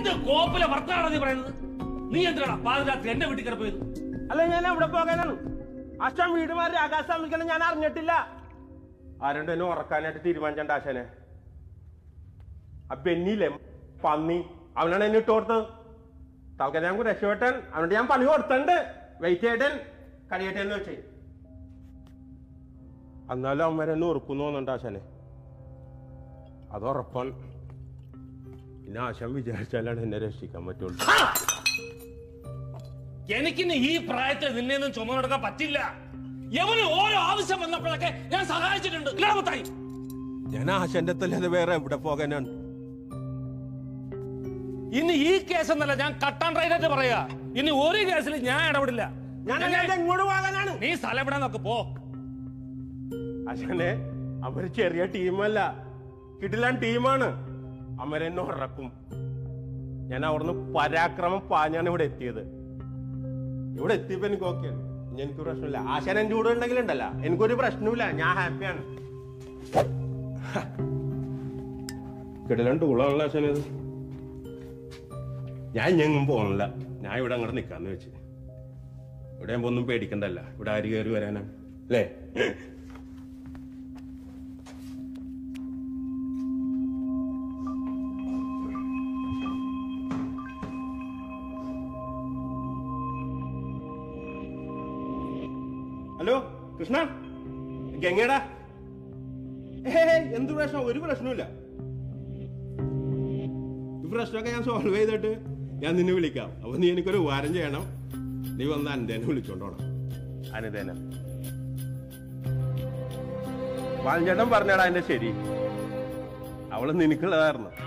എന്ത് കോപ്പിലെ വർത്താനാണ് നീ പറയുന്നത് നീ എന്തിനാ പാതിരാത്രി എന്റെ വീട്ടിൽ കയറി പോയത് അല്ല ഞാൻ എവിടെ പോകാനാണ് അച്ഛൻ വീട് മാറി ആകാശം വിളിക്കണം ഞാൻ അറിഞ്ഞിട്ടില്ല ആരുണ്ട് എന്നെ ഉറക്കാനായിട്ട് തീരുമാനിച്ചണ്ട ആശാനെ ആ ബെന്നിയില്ലേ പന്നി അവനാണ് എന്നെ ഇട്ട് കൊടുത്തത് തൽക്കാലം ഞാൻ രക്ഷപ്പെട്ടൻ അവനോട് ഞാൻ പണി കൊടുത്തണ്ട് വെയിറ്റ് ചെയ്യട്ടൻ കഴിയട്ടെ എന്ന് വെച്ചേ എന്നാലും അവന്മാരെന്നെ ഉറക്കുന്നു തോന്നുന്നുണ്ട് ആശാനെ അത് ഉറപ്പാണ് പിന്നെ ആശാൻ വിചാരിച്ചാലാണ് എന്നെ രക്ഷിക്കാൻ പറ്റുള്ളൂ എനിക്കിന്ന് ഈ പ്രായത്തിൽ നിന്നെയൊന്നും ചുമന്നെടുക്കാൻ പറ്റില്ല എവന് ഓരോ ആവശ്യം വന്നപ്പോഴൊക്കെ ഞാൻ സഹായിച്ചിട്ടുണ്ട് ഇല്ലാമത്തായി ഞാൻ ആശാന്റെ അത്തല്ലാതെ വേറെ എവിടെ പോകാനാണ് ഇനി ഈ കേസ് എന്നല്ല ഞാൻ കട്ടാൻ റൈറ്റായിട്ട് പറയാ ഇനി ഒരു കേസിൽ ഞാൻ ഇടപെടില്ല ഞാൻ എങ്ങോട്ട് പോകാനാണ് നീ സ്ഥലം എവിടെ നോക്ക് പോ അശനെ അവര് ചെറിയ ടീമല്ല കിടിലാൻ ടീമാണ് അമരെന്നെ ഉറക്കും ഞാൻ അവിടുന്ന് പരാക്രമം പാഞ്ഞാണ് ഇവിടെ എത്തിയത് ഇവിടെ എത്തിയപ്പോ എനിക്ക് ഓക്കെയാണ് ഇനി എനിക്ക് പ്രശ്നമില്ല ആശാൻ എന്റെ കൂടെ ഉണ്ടെങ്കിൽ ഉണ്ടല്ല എനിക്കൊരു പ്രശ്നമില്ല ഞാൻ ഹാപ്പിയാണ് കിടിലൻ ടൂളാണല്ലോ ആശാൻ ഇത് ഞാൻ ഞങ്ങും പോകണില്ല ഞാൻ ഇവിടെ അങ്ങോട്ട് നിക്കാന്ന് വെച്ച് ഇവിടെ ആകുമ്പോ ഒന്നും പേടിക്കണ്ടല്ല ഇവിടെ ആര് കയറി വരാനാണ് അല്ലേ ഹലോ കൃഷ്ണ ഗംഗേടാ ഏ എന്ത് പ്രശ്നം ഒരു പ്രശ്നമില്ല ഈ പ്രശ്നമൊക്കെ ഞാൻ സോൾവ് ചെയ്തിട്ട് ഞാൻ നിന്നെ വിളിക്കാം അപ്പൊ നീ എനിക്കൊരു ഉപകാരം ചെയ്യണം നീ വന്ന് അനിതേനെ വിളിച്ചോണ്ടോണം അനിതേന വാലഞ്ചേട്ടൻ പറഞ്ഞാടാ എന്റെ ശരി അവള് നിനക്കുള്ളതായിരുന്നു